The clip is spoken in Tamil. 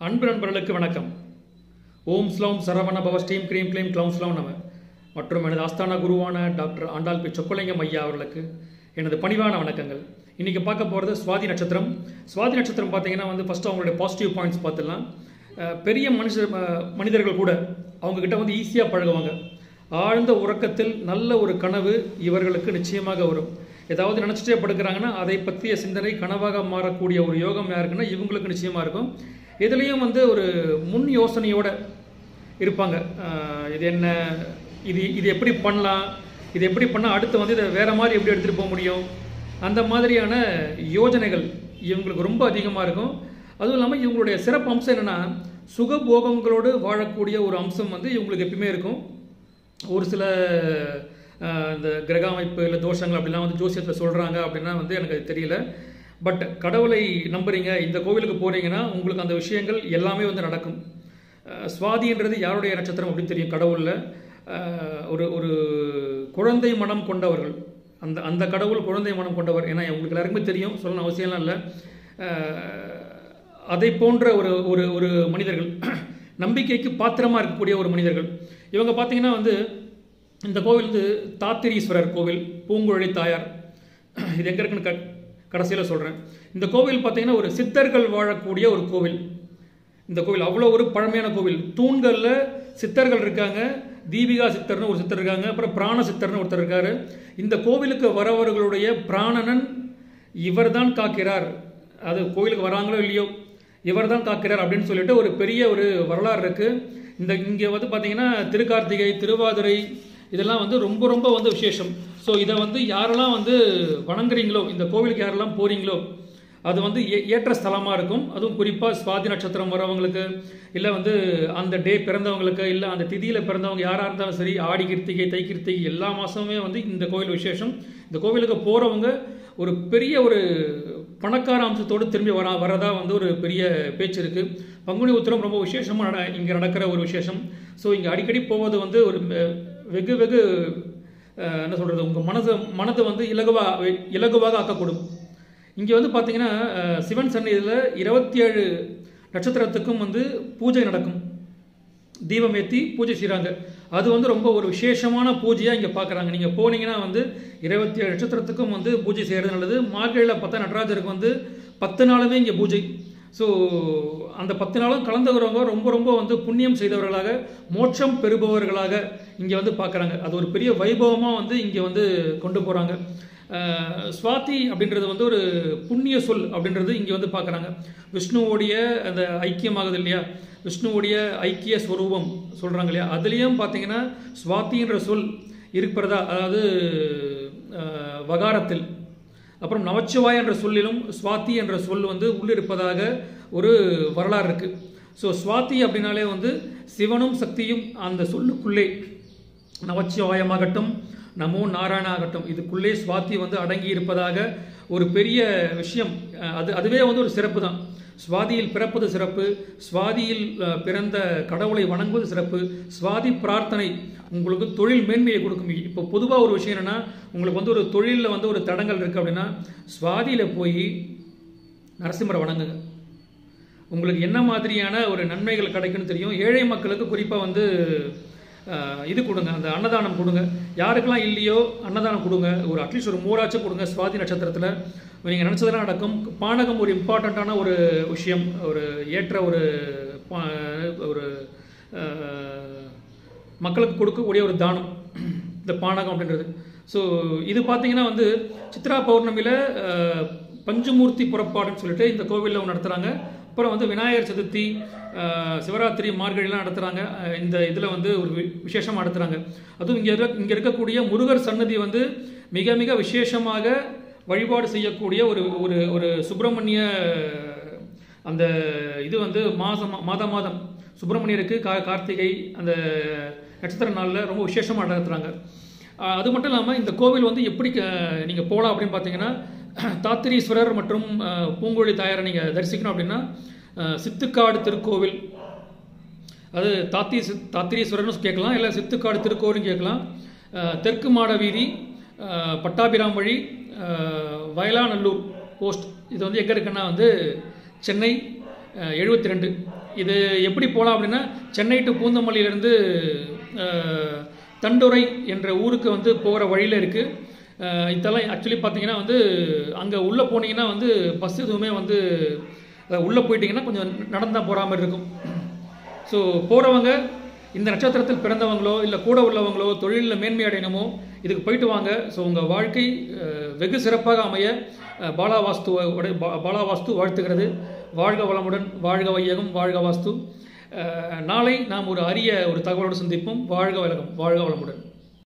அன்பு நண்பர்களுக்கு வணக்கம் ஓம் ஸ்லோம் சரவண பவ ஸ்ரீம் க்ரீம் க்ளீம் க்ளௌம் ஸ்லோம் நம மற்றும் எனது ஆஸ்தான குருவான டாக்டர் ஆண்டாள் பி சொக்கலிங்கம் ஐயா அவர்களுக்கு எனது பணிவான வணக்கங்கள் இன்னைக்கு பார்க்க போகிறது சுவாதி நட்சத்திரம் சுவாதி நட்சத்திரம் பார்த்தீங்கன்னா வந்து ஃபஸ்ட்டு அவங்களுடைய பாசிட்டிவ் பாயிண்ட்ஸ் பார்த்துடலாம் அஹ் பெரிய மனுஷ ம- மனிதர்கள் கூட அவங்க கிட்ட வந்து ஈஸியாக பழகுவாங்க ஆழ்ந்த உறக்கத்தில் நல்ல ஒரு கனவு இவர்களுக்கு நிச்சயமாக வரும் ஏதாவது நினச்சிட்டே படுக்கிறாங்கன்னா அதை பற்றிய சிந்தனை கனவாக மாறக்கூடிய ஒரு யோகம் யாருக்குன்னா இவங்களுக்கு நிச்சயமாக இருக்கும் இதுலேயும் வந்து ஒரு முன் யோசனையோட இருப்பாங்க ஆஹ் இது என்ன இது இது எப்படி பண்ணலாம் இது எப்படி பண்ணால் அடுத்து வந்து இதை வேற மாதிரி எப்படி எடுத்துகிட்டு போக முடியும் அந்த மாதிரியான யோஜனைகள் இவங்களுக்கு ரொம்ப அதிகமாக இருக்கும் அதுவும் இல்லாமல் இவங்களுடைய சிறப்பு அம்சம் என்னென்னா சுகபோகங்களோடு வாழக்கூடிய ஒரு அம்சம் வந்து இவங்களுக்கு எப்பயுமே இருக்கும் ஒரு சில ஆஹ், இந்த கிரக அமைப்பு இல்லை தோஷங்கள் அப்படிலாம் வந்து ஜோசியத்தில் சொல்கிறாங்க அப்படின்னா வந்து எனக்கு அது தெரியல பட் கடவுளை நம்புறீங்க இந்த கோவிலுக்கு போகிறீங்கன்னா உங்களுக்கு அந்த விஷயங்கள் எல்லாமே வந்து நடக்கும் ஆஹ், சுவாதின்றது யாருடைய நட்சத்திரம் அப்படின்னு தெரியும் கடவுளில் ஆஹ், ஒரு ஒரு குழந்தை மனம் கொண்டவர்கள் அந்த அந்த கடவுள் குழந்தை மனம் கொண்டவர் ஏன்னா உங்களுக்கு எல்லாருக்குமே தெரியும் சொல்லணும் அவசியம்லாம் இல்லை அதை போன்ற ஒரு ஒரு ஒரு மனிதர்கள் நம்பிக்கைக்கு பாத்திரமா இருக்கக்கூடிய ஒரு மனிதர்கள் இவங்க பார்த்தீங்கன்னா வந்து இந்த கோவில் வந்து தாத்திரீஸ்வரர் கோவில் பூங்குழலி தாயார் இது எங்க இருக்குன்னு க கடைசியில் சொல்கிறேன் இந்த கோவில் பார்த்தீங்கன்னா ஒரு சித்தர்கள் வாழக்கூடிய ஒரு கோவில் இந்த கோவில் அவ்வளோ ஒரு பழமையான கோவில் தூண்களில் சித்தர்கள் இருக்காங்க தீபிகா சித்தர்னு ஒரு சித்தர் இருக்காங்க அப்புறம் பிராண சித்தர்னு ஒருத்தர் இருக்காரு இந்த கோவிலுக்கு வரவர்களுடைய பிராணனன் இவர்தான் காக்கிறார் அது கோவிலுக்கு வராங்களோ இல்லையோ இவர்தான் காக்கிறார் அப்படின்னு சொல்லிட்டு ஒரு பெரிய ஒரு வரலாறு இருக்கு இந்த இங்கே வந்து பார்த்தீங்கன்னா திருக்கார்த்திகை திருவாதிரை இதெல்லாம் வந்து ரொம்ப ரொம்ப வந்து விசேஷம் ஸோ இதை வந்து யாரெல்லாம் வந்து வணங்குறீங்களோ இந்த கோவிலுக்கு யாரெல்லாம் போறீங்களோ அது வந்து ஏ- ஏற்ற ஸ்தலமாக இருக்கும் அதுவும் குறிப்பாக சுவாதி நட்சத்திரம் வரவங்களுக்கு இல்லை வந்து அந்த டே பிறந்தவங்களுக்கு இல்லை அந்த திதியில் பிறந்தவங்க யாராக இருந்தாலும் சரி ஆடி கிருத்திகை தை கிருத்திகை எல்லா மாதமுமே வந்து இந்த கோவில் விசேஷம் இந்த கோவிலுக்கு போகிறவங்க ஒரு பெரிய ஒரு பணக்கார அம்சத்தோடு திரும்பி வர வரதா வந்து ஒரு பெரிய பேச்சு இருக்குது பங்குனி உத்திரம் ரொம்ப விசேஷமாக நட இங்கே நடக்கிற ஒரு விசேஷம் ஸோ இங்கே அடிக்கடி போவது வந்து ஒரு வெ- வெகு வெகு அஹ், என்ன சொல்கிறது உங்கள் மனது மனதை வந்து இலகுவா இலகுவாக ஆக்கக்கூடும் இங்கே வந்து பார்த்தீங்கன்னா அஹ், சிவன் சந்நிதியில் இருபத்தி ஏழு நட்சத்திரத்துக்கும் வந்து பூஜை நடக்கும் தீபம் ஏற்றி பூஜை செய்கிறாங்க அது வந்து ரொம்ப ஒரு விசேஷமான பூஜையாக இங்கே பார்க்குறாங்க நீங்கள் போனீங்கன்னா வந்து இருபத்தி ஏழு நட்சத்திரத்துக்கும் வந்து பூஜை செய்கிறது நல்லது மார்கழியில் பார்த்தா நடராஜருக்கு வந்து பத்து நாளுமே இங்கே பூஜை ஸோ அந்த பத்து நாளும் கலந்துக்கிறவங்க ரொம்ப ரொம்ப வந்து புண்ணியம் செய்தவர்களாக மோட்சம் பெறுபவர்களாக இங்கே வந்து பார்க்குறாங்க அது ஒரு பெரிய வைபவமாக வந்து இங்கே வந்து கொண்டு போகிறாங்க அஹ் சுவாதி அப்படின்றது வந்து ஒரு புண்ணிய சொல் அப்படின்றது இங்கே வந்து பார்க்குறாங்க விஷ்ணுவோடைய அந்த ஐக்கியமாகுது இல்லையா விஷ்ணுவோடைய ஐக்கிய ஸ்வரூபம் சொல்கிறாங்க இல்லையா அதுலேயும் பார்த்தீங்கன்னா சுவாதின்ற சொல் இருக்கிறதா அதாவது அஹ், வகாரத்தில் அப்புறம் நமச்சிவாய் என்ற சொல்லிலும் சுவாதி என்ற சொல் வந்து உள்ளிருப்பதாக ஒரு வரலாறு இருக்கு ஸோ சுவாதி அப்படின்னாலே வந்து சிவனும் சக்தியும் அந்த சொல்லுக்குள்ளே நமச்சிவாயமாகட்டும் நமோ நாராயண ஆகட்டும் இதுக்குள்ளே சுவாதி வந்து அடங்கி இருப்பதாக ஒரு பெரிய விஷயம் அஹ் அது அதுவே வந்து ஒரு சிறப்பு தான் சுவாதியில் பிறப்பது சிறப்பு சுவாதியில் அஹ், பிறந்த கடவுளை வணங்குவது சிறப்பு சுவாதி பிரார்த்தனை உங்களுக்கு தொழில் மேன்மையை கொடுக்கும் இப்போ பொதுவாக ஒரு விஷயம் என்னன்னா உங்களுக்கு வந்து ஒரு தொழிலில் வந்து ஒரு தடங்கள் இருக்கு அப்படின்னா சுவாதியில் போய் நரசிம்மரை வணங்குங்க உங்களுக்கு என்ன மாதிரியான ஒரு நன்மைகள் கிடைக்கும்னு தெரியும் ஏழை மக்களுக்கு குறிப்பாக வந்து அஹ், இது கொடுங்க அந்த அன்னதானம் கொடுங்க யாருக்கெல்லாம் இல்லையோ அன்னதானம் கொடுங்க ஒரு அட்லீஸ்ட் ஒரு மூராச்சும் கொடுங்க சுவாதி நட்சத்திரத்தில் நீங்கள் நினச்சதெல்லாம் நடக்கும் பானகம் ஒரு இம்பார்ட்டண்ட்டான ஒரு விஷயம் ஒரு ஏற்ற ஒரு பா- ஒரு அஹ், மக்களுக்கு கொடுக்கக்கூடிய ஒரு தானம் இந்த பானகம் அப்படின்றது ஸோ இது பார்த்தீங்கன்னா வந்து சித்ரா பௌர்ணமியில் பஞ்சமூர்த்தி புறப்பாடுன்னு சொல்லிட்டு இந்த கோவிலில் ஒன்று நடத்துகிறாங்க அப்புறம் வந்து விநாயகர் சதுர்த்தி அஹ், சிவராத்திரி மார்கழிலாம் நடத்துகிறாங்க அஹ், இந்த இதில் வந்து ஒரு வி- விசேஷமா நடத்துகிறாங்க அதுவும் இங்கே இருக்க இங்கே இருக்கக்கூடிய முருகர் சன்னதி வந்து மிக மிக விசேஷமாக வழிபாடு செய்யக்கூடிய ஒரு ஒரு ஒரு சுப்பிரமணிய அந்த இது வந்து மாதம் மாதம் மாதம் சுப்பிரமணியருக்கு கா கார்த்திகை அந்த நட்சத்திர நாளில் ரொம்ப விசேஷமாக நடத்துகிறாங்க ஆஹ் அது மட்டும் இல்லாமல் இந்த கோவில் வந்து எப்படி நீங்கள் போகலாம் அப்படின்னு பார்த்தீங்கன்னா தாத்திரீஸ்வரர் மற்றும் ஆஹ் பூங்குழலி தாயாரை நீங்கள் தரிசிக்கணும் அப்படின்னா ஆஹ் சித்துக்காடு திருக்கோவில் அது தாத்தி சித்- தாத்திரீஸ்வரர்னு கேட்கலாம் இல்லை சித்துக்காடு திருக்கோவிலும் கேட்கலாம் அஹ், தெற்கு மாட வீதி அஹ், பட்டாபிராம் வழி அஹ், வயலாநல்லூர் போஸ்ட் இது வந்து எங்கே இருக்குன்னா வந்து சென்னை எழுபத்தி ரெண்டு இது எப்படி போகலாம் அப்படின்னா சென்னை டு பூந்தமல்லியிலேருந்து தண்டுரை என்ற ஊருக்கு வந்து போகிற வழியில் இருக்குது இதெல்லாம் ஆக்சுவலி பார்த்தீங்கன்னா வந்து அங்கே உள்ளே போனீங்கன்னா வந்து பஸ் எதுவுமே வந்து உள்ளே போயிட்டீங்கன்னா கொஞ்சம் நடந்தால் போகிற மாதிரி இருக்கும் ஸோ போகிறவங்க இந்த நட்சத்திரத்தில் பிறந்தவங்களோ இல்லை கூட உள்ளவங்களோ தொழிலில் மேன்மை அடையணுமோ இதுக்கு போயிட்டு வாங்க ஸோ உங்கள் வாழ்க்கை அஹ், வெகு சிறப்பாக அமைய அஹ், பாலா வாஸ்து உடைய- பா- பாலா வாஸ்து வாழ்த்துகிறது வாழ்க வளமுடன் வாழ்க வையகம் வாழ்க வாஸ்து அஹ், நாளை நாம் ஒரு அரிய ஒரு தகவலோடு சந்திப்போம் வாழ்க வளகம் வாழ்க வளமுடன்